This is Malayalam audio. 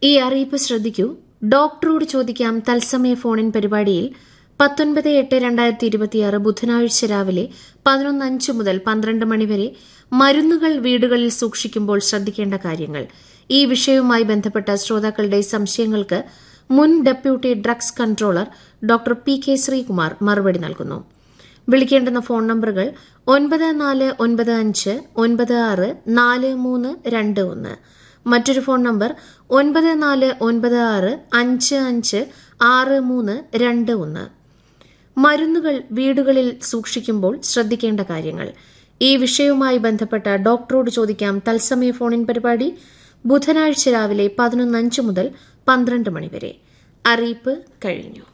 ഈ അറിയിപ്പ് ശ്രദ്ധിക്കൂ ഡോക്ടറോട് ചോദിക്കാം തത്സമയ ഫോണിൻ പരിപാടിയിൽ പത്തൊൻപത് എട്ട് രണ്ടായിരത്തി ഇരുപത്തിയാറ് ബുധനാഴ്ച രാവിലെ പതിനൊന്ന് അഞ്ച് മുതൽ പന്ത്രണ്ട് മണിവരെ മരുന്നുകൾ വീടുകളിൽ സൂക്ഷിക്കുമ്പോൾ ശ്രദ്ധിക്കേണ്ട കാര്യങ്ങൾ ഈ വിഷയവുമായി ബന്ധപ്പെട്ട ശ്രോതാക്കളുടെ സംശയങ്ങൾക്ക് മുൻ deputy drugs controller doctor P K Sreekumar മറുപടി നൽകുന്നു വിളിക്കേണ്ടുന്ന ഫോൺ നമ്പറുകൾ ഒൻപത് നാല് ഒൻപത് അഞ്ച് ഒൻപത് ആറ് നാല് മൂന്ന് രണ്ട് ഒന്ന് മറ്റൊരു ഫോൺ നമ്പർ ഒൻപത് നാല് ഒൻപത് ആറ് അഞ്ച് അഞ്ച് ആറ് മൂന്ന് രണ്ട് ഒന്ന് മരുന്നുകൾ വീടുകളിൽ സൂക്ഷിക്കുമ്പോൾ ശ്രദ്ധിക്കേണ്ട കാര്യങ്ങൾ ഈ വിഷയവുമായി ബന്ധപ്പെട്ട ഡോക്ടറോട് ചോദിക്കാം തത്സമയ ഫോണിൻ പരിപാടി ബുധനാഴ്ച രാവിലെ പതിനൊന്ന് അഞ്ച് മുതൽ പന്ത്രണ്ട് മണിവരെ അറിയിപ്പ് കഴിഞ്ഞു